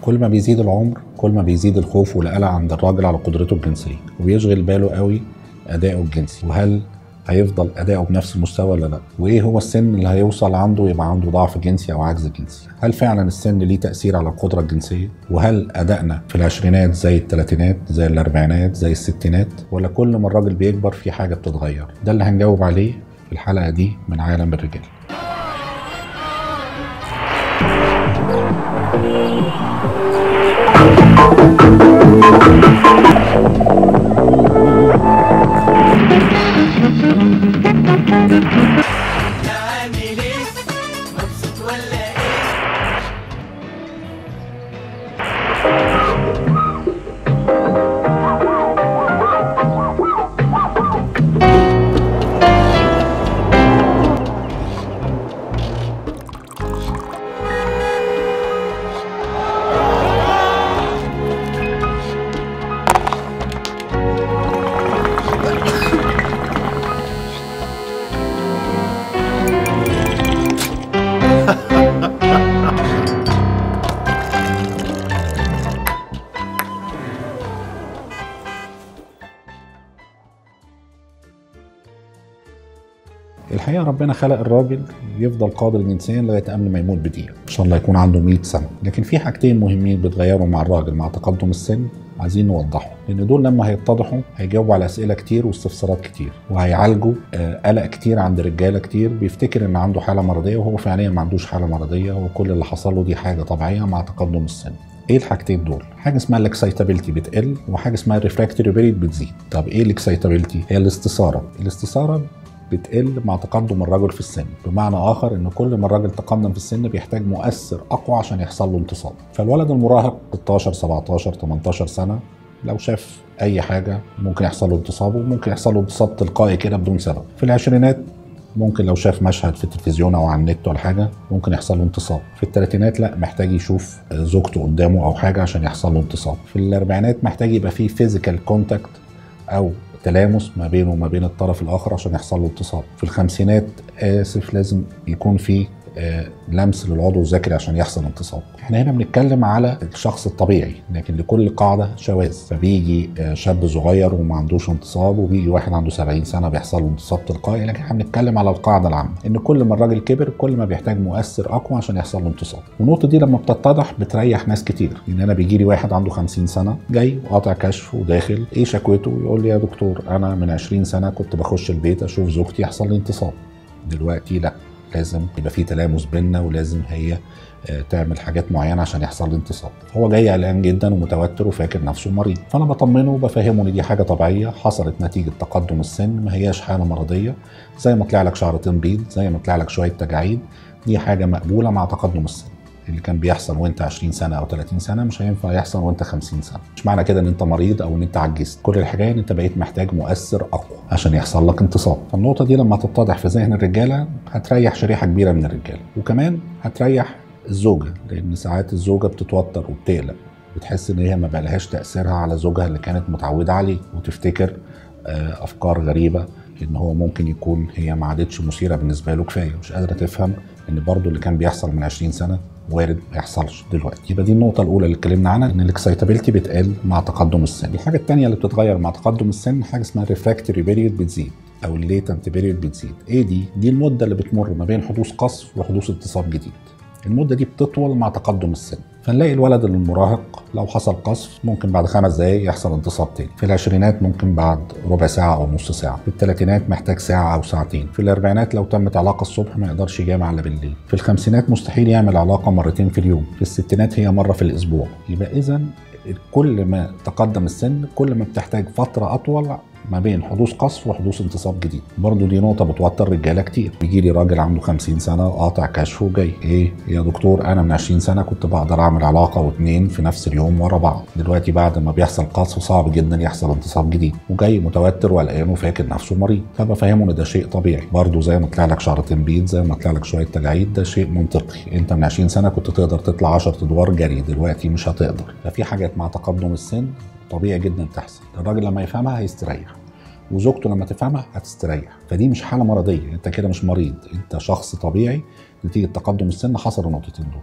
كل ما بيزيد العمر كل ما بيزيد الخوف والقلق عند الراجل على قدرته الجنسيه وبيشغل باله قوي ادائه الجنسي وهل هيفضل اداؤه بنفس المستوى ولا لا وايه هو السن اللي هيوصل عنده يبقى عنده ضعف جنسي او عجز جنسي هل فعلا السن ليه تاثير على القدره الجنسيه وهل ادائنا في العشرينات زي الثلاثينات زي الاربعينات زي الستينات ولا كل ما الراجل بيكبر في حاجه بتتغير ده اللي هنجاوب عليه في الحلقه دي من عالم الرجال عامل ايه مبسوط ولا ايه الحقيقه ربنا خلق الراجل يفضل قادر جنسيا لغايه قبل ما يموت بدقيقه ان شاء الله يكون عنده 100 سنه لكن في حاجتين مهمين بيتغيروا مع الراجل مع تقدم السن عايزين نوضحهم لان دول لما هيتضحوا هيجاوبوا على اسئله كتير واستفسارات كتير وهيعالجوا آه، قلق كتير عند رجاله كتير بيفتكر ان عنده حاله مرضيه وهو فعليا ما عندوش حاله مرضيه وكل اللي حصل له دي حاجه طبيعيه مع تقدم السن ايه الحاجتين دول؟ حاجه اسمها الاكسايتابيلتي بتقل وحاجه اسمها الريفراكتوري بيريد بتزيد. طب ايه الاكسايتابيلتي؟ هي الاستثاره، الاستثاره بتقل مع تقدم الرجل في السن بمعنى اخر ان كل ما الراجل تقدم في السن بيحتاج مؤثر اقوى عشان يحصل له انتصاب فالولد المراهق 16 17 18 سنه لو شاف اي حاجه ممكن يحصل له انتصاب وممكن يحصل له انتصاب تلقائي كده بدون سبب في العشرينات ممكن لو شاف مشهد في التلفزيون او على النت ولا حاجه ممكن يحصل له انتصاب في الثلاثينات لا محتاج يشوف زوجته قدامه او حاجه عشان يحصل له انتصاب في الاربعينات محتاج يبقى فيه فيزيكال كونتاكت او تلامس ما بينه وما بين الطرف الاخر عشان يحصل له انتصاب في الخمسينات اسف لازم يكون في آه، لمس للعضو الذكري عشان يحصل انتصاب احنا هنا بنتكلم على الشخص الطبيعي لكن لكل قاعده شواذ فبيجي آه، شاب صغير وما عندوش انتصاب وبيجي واحد عنده 70 سنه بيحصل له انتصاب تلقائي لكن احنا بنتكلم على القاعده العامه ان كل ما الراجل كبر كل ما بيحتاج مؤثر اقوى عشان يحصل له انتصاب والنقطه دي لما بتتضح بتريح ناس كتير لان انا بيجي لي واحد عنده 50 سنه جاي وقاطع كشف وداخل ايه شكوته يقول لي يا دكتور انا من 20 سنه كنت بخش البيت اشوف زوجتي يحصل لي انتصاب دلوقتي لا لازم يبقى في تلامس بيننا ولازم هي آه، تعمل حاجات معينه عشان يحصل له انتصاب هو جاي قلقان جدا ومتوتر وفاكر نفسه مريض فانا بطمنه وبفهمه ان دي حاجه طبيعيه حصلت نتيجه تقدم السن ما هياش حاله مرضيه زي ما طلع لك شعرتين بيض زي ما طلع لك شويه تجاعيد دي حاجه مقبوله مع تقدم السن اللي كان بيحصل وانت 20 سنه او 30 سنه مش هينفع يحصل وانت 50 سنه مش معنى كده ان انت مريض او ان انت عجزت كل الحكايه ان انت بقيت محتاج مؤثر اقوى عشان يحصل لك انتصاب فالنقطه دي لما تتضح في ذهن الرجاله هتريح شريحه كبيره من الرجاله وكمان هتريح الزوجه لان ساعات الزوجه بتتوتر وبتقلق بتحس ان هي ما بقالهاش تاثيرها على زوجها اللي كانت متعوده عليه وتفتكر آه، افكار غريبه ان هو ممكن يكون هي ما عادتش مثيره بالنسبه له كفايه مش قادره تفهم ان برضو اللي كان بيحصل من 20 سنه وارد ما يحصلش دلوقتي يبقى دي النقطه الاولى اللي اتكلمنا عنها ان الاكسايتابيلتي بتقل مع تقدم السن الحاجه الثانيه اللي بتتغير مع تقدم السن حاجه اسمها الريفراكتوري بيريود بتزيد او الليتنت بيريود بتزيد ايه دي دي المده اللي بتمر ما بين حدوث قصف وحدوث انتصاب جديد المده دي بتطول مع تقدم السن فنلاقي الولد المراهق لو حصل قصف ممكن بعد خمس دقايق يحصل انتصاب تاني في العشرينات ممكن بعد ربع ساعة أو نص ساعة في الثلاثينات محتاج ساعة أو ساعتين في الأربعينات لو تمت علاقة الصبح ما يقدرش يجامع إلا بالليل في الخمسينات مستحيل يعمل علاقة مرتين في اليوم في الستينات هي مرة في الأسبوع يبقى إذا كل ما تقدم السن كل ما بتحتاج فترة أطول ما بين حدوث قصف وحدوث انتصاب جديد برضو دي نقطة بتوتر رجالة كتير بيجي لي راجل عنده 50 سنة قاطع كشف وجاي ايه يا دكتور انا من 20 سنة كنت بقدر اعمل علاقة واتنين في نفس اليوم ورا بعض دلوقتي بعد ما بيحصل قصف صعب جدا يحصل انتصاب جديد وجاي متوتر وقلقان وفاكر نفسه مريض فبفهمه ان ده شيء طبيعي برضو زي ما طلع لك شعرتين بيض زي ما طلع لك شوية تجاعيد ده شيء منطقي انت من 20 سنة كنت تقدر تطلع 10 ادوار جري دلوقتي مش هتقدر ففي حاجات مع تقدم السن طبيعي جدا تحصل الراجل لما يفهمها هيستريح وزوجته لما تفهمها هتستريح فدي مش حاله مرضيه انت كده مش مريض انت شخص طبيعي نتيجه تقدم السن حصل النقطتين دول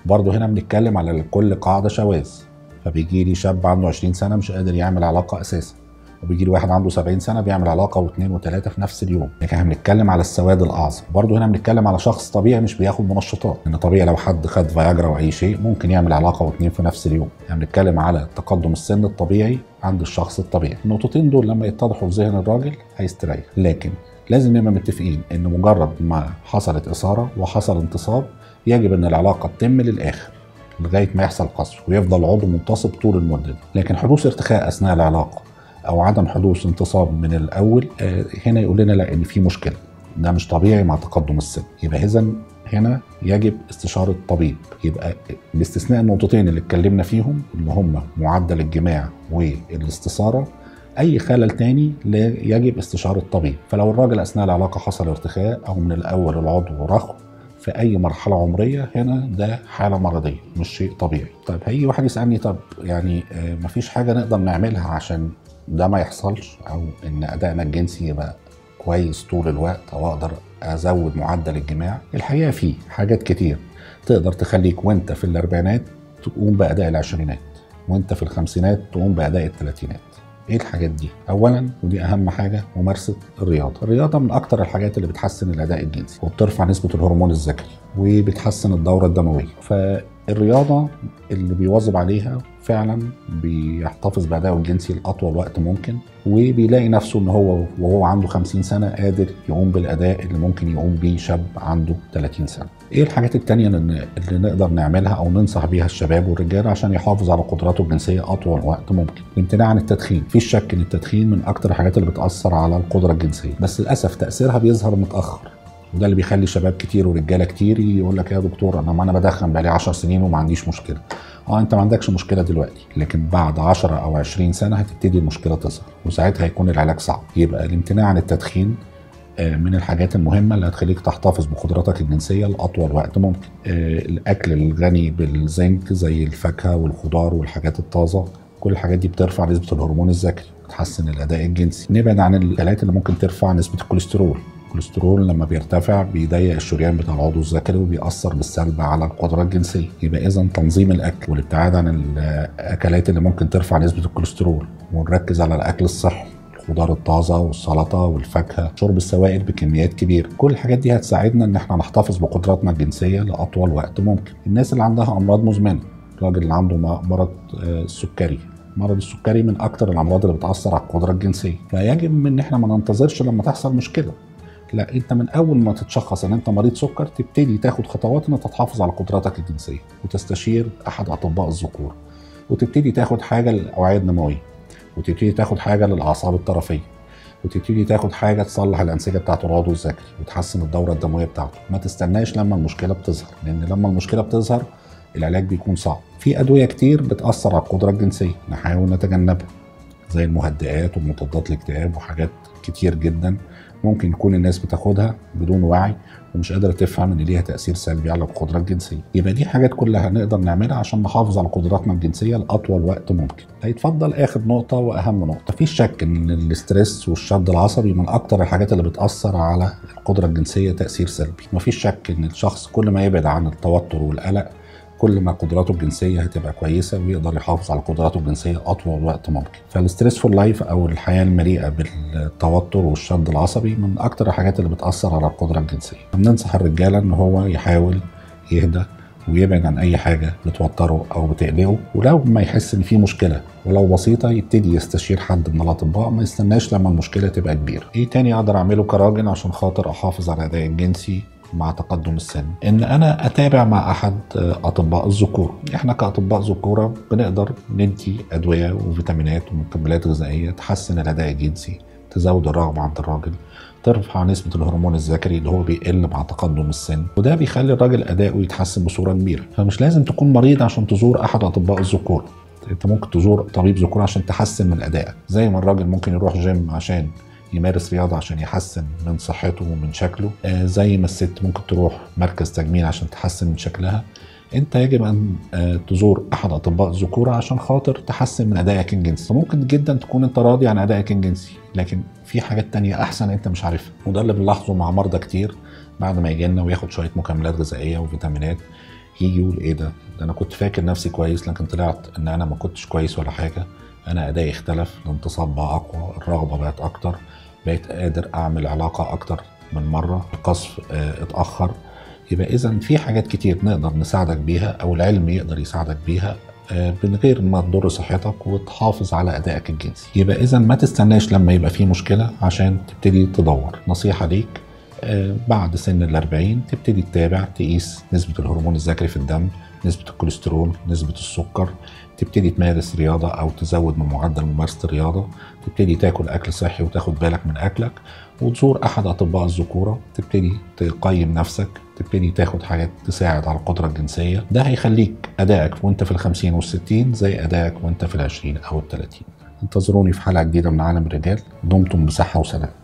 برضه هنا بنتكلم على كل قاعده شواذ فبيجي لي شاب عنده 20 سنه مش قادر يعمل علاقه اساسا وبيجي لي واحد عنده 70 سنه بيعمل علاقه واثنين وثلاثه في نفس اليوم لكن احنا بنتكلم على السواد الاعظم برضه هنا بنتكلم على شخص طبيعي مش بياخد منشطات لان طبيعي لو حد خد فياجرا او اي شيء ممكن يعمل علاقه واثنين في نفس اليوم يعني بنتكلم على تقدم السن الطبيعي عند الشخص الطبيعي النقطتين دول لما يتضحوا في ذهن الراجل هيستريح لكن لازم نبقى متفقين ان مجرد ما حصلت اثاره وحصل انتصاب يجب ان العلاقه تتم للاخر لغايه ما يحصل قصف ويفضل العضو منتصب طول المده دي لكن حدوث ارتخاء اثناء العلاقه او عدم حدوث انتصاب من الاول آه، هنا يقول لنا لا ان في مشكله ده مش طبيعي مع تقدم السن يبقى اذا هنا يجب استشاره طبيب يبقى باستثناء النقطتين اللي اتكلمنا فيهم اللي هم معدل الجماع والاستثاره اي خلل تاني لا يجب استشاره طبيب فلو الراجل اثناء العلاقه حصل ارتخاء او من الاول العضو رخو في اي مرحله عمريه هنا ده حاله مرضيه مش شيء طبيعي طيب هيجي واحد يسالني طب يعني آه، مفيش حاجه نقدر نعملها عشان ده ما يحصلش او ان ادائنا الجنسي يبقى كويس طول الوقت او اقدر ازود معدل الجماع الحقيقه في حاجات كتير تقدر تخليك وانت في الاربعينات تقوم باداء العشرينات وانت في الخمسينات تقوم باداء الثلاثينات ايه الحاجات دي اولا ودي اهم حاجه ممارسه الرياضه الرياضه من اكتر الحاجات اللي بتحسن الاداء الجنسي وبترفع نسبه الهرمون الذكري وبتحسن الدوره الدمويه فالرياضه اللي بيواظب عليها فعلا بيحتفظ بادائه الجنسي لاطول وقت ممكن وبيلاقي نفسه ان هو وهو عنده 50 سنه قادر يقوم بالاداء اللي ممكن يقوم بيه شاب عنده 30 سنه. ايه الحاجات التانية اللي اللي نقدر نعملها او ننصح بيها الشباب والرجاله عشان يحافظ على قدراته الجنسيه اطول وقت ممكن؟ الامتناع عن التدخين، مفيش شك ان التدخين من اكتر الحاجات اللي بتاثر على القدره الجنسيه، بس للاسف تاثيرها بيظهر متاخر. وده اللي بيخلي شباب كتير ورجاله كتير يقول لك يا دكتور انا ما انا بدخن بقالي 10 سنين وما عنديش مشكله. اه انت ما عندكش مشكله دلوقتي لكن بعد 10 او 20 سنه هتبتدي المشكله تظهر وساعتها هيكون العلاج صعب يبقى الامتناع عن التدخين آه، من الحاجات المهمة اللي هتخليك تحتفظ بقدراتك الجنسية لأطول وقت ممكن آه، الأكل الغني بالزنك زي الفاكهة والخضار والحاجات الطازة كل الحاجات دي بترفع نسبة الهرمون الذكري بتحسن الأداء الجنسي نبعد عن الأكلات اللي ممكن ترفع نسبة الكوليسترول الكوليسترول لما بيرتفع بيضيق الشريان بتاع العضو الذكري وبيأثر بالسلب على القدرة الجنسية يبقى إذا تنظيم الأكل والابتعاد عن الأكلات اللي ممكن ترفع نسبة الكوليسترول ونركز على الأكل الصحي الخضار الطازة والسلطة والفاكهة شرب السوائل بكميات كبيرة كل الحاجات دي هتساعدنا ان احنا نحتفظ بقدراتنا الجنسية لأطول وقت ممكن الناس اللي عندها أمراض مزمنة الراجل اللي عنده م- مرض آه، السكري مرض السكري من اكتر الامراض اللي بتاثر على القدره الجنسيه فيجب ان احنا ما ننتظرش لما تحصل مشكله لا انت من اول ما تتشخص ان انت مريض سكر تبتدي تاخد خطوات ان تحافظ على قدراتك الجنسيه وتستشير احد اطباء الذكور وتبتدي تاخد حاجه للاوعيه الدمويه وتبتدي تاخد حاجه للاعصاب الطرفيه وتبتدي تاخد حاجه تصلح الانسجه بتاعت العضو الذكري وتحسن الدوره الدمويه بتاعته ما تستناش لما المشكله بتظهر لان لما المشكله بتظهر العلاج بيكون صعب في ادويه كتير بتاثر على القدره الجنسيه نحاول نتجنبها زي المهدئات ومضادات الاكتئاب وحاجات كتير جدا ممكن يكون الناس بتاخدها بدون وعي ومش قادره تفهم ان ليها تاثير سلبي على القدره الجنسيه يبقى دي حاجات كلها نقدر نعملها عشان نحافظ على قدراتنا الجنسيه لاطول وقت ممكن هيتفضل اخر نقطه واهم نقطه مفيش شك ان الاسترس والشد العصبي من اكتر الحاجات اللي بتاثر على القدره الجنسيه تاثير سلبي مفيش شك ان الشخص كل ما يبعد عن التوتر والقلق كل ما قدراته الجنسيه هتبقى كويسه ويقدر يحافظ على قدراته الجنسيه اطول وقت ممكن فالستريسفول لايف او الحياه المليئه بالتوتر والشد العصبي من اكتر الحاجات اللي بتاثر على القدره الجنسيه بننصح الرجاله ان هو يحاول يهدى ويبعد عن اي حاجه بتوتره او بتقلقه ولو ما يحس ان في مشكله ولو بسيطه يبتدي يستشير حد من الاطباء ما يستناش لما المشكله تبقى كبيره ايه تاني اقدر اعمله كراجل عشان خاطر احافظ على ادائي الجنسي مع تقدم السن ان انا اتابع مع احد اطباء الذكور احنا كاطباء ذكوره بنقدر ندي ادويه وفيتامينات ومكملات غذائيه تحسن الاداء الجنسي تزود الرغبه عند الراجل ترفع نسبة الهرمون الذكري اللي هو بيقل مع تقدم السن وده بيخلي الراجل أداؤه يتحسن بصورة كبيرة فمش لازم تكون مريض عشان تزور أحد أطباء الذكور انت ممكن تزور طبيب ذكور عشان تحسن من ادائك زي ما الراجل ممكن يروح جيم عشان يمارس رياضة عشان يحسن من صحته ومن شكله آه زي ما الست ممكن تروح مركز تجميل عشان تحسن من شكلها انت يجب ان آه تزور احد اطباء الذكوره عشان خاطر تحسن من ادائك الجنسي ممكن جدا تكون انت راضي عن ادائك الجنسي لكن في حاجات تانية احسن انت مش عارفها وده اللي بنلاحظه مع مرضى كتير بعد ما يجي لنا وياخد شويه مكملات غذائيه وفيتامينات يجي يقول ايه ده ده انا كنت فاكر نفسي كويس لكن طلعت ان انا ما كنتش كويس ولا حاجه انا ادائي اختلف الانتصاب بقى اقوى الرغبه بقت اكتر بقيت قادر اعمل علاقه اكتر من مره القصف آه، اتاخر يبقى اذا في حاجات كتير نقدر نساعدك بيها او العلم يقدر يساعدك بيها آه، من غير ما تضر صحتك وتحافظ على ادائك الجنسي يبقى اذا ما تستناش لما يبقى في مشكله عشان تبتدي تدور نصيحه ليك آه، بعد سن ال 40 تبتدي تتابع تقيس نسبه الهرمون الذكري في الدم نسبه الكوليسترول نسبه السكر تبتدي تمارس رياضه او تزود من معدل ممارسه الرياضه تبتدي تاكل اكل صحي وتاخد بالك من اكلك وتزور احد اطباء الذكوره تبتدي تقيم نفسك تبتدي تاخد حاجات تساعد على القدره الجنسيه ده هيخليك ادائك وانت في الخمسين والستين زي ادائك وانت في العشرين او الثلاثين انتظروني في حلقه جديده من عالم الرجال دمتم بصحه وسلام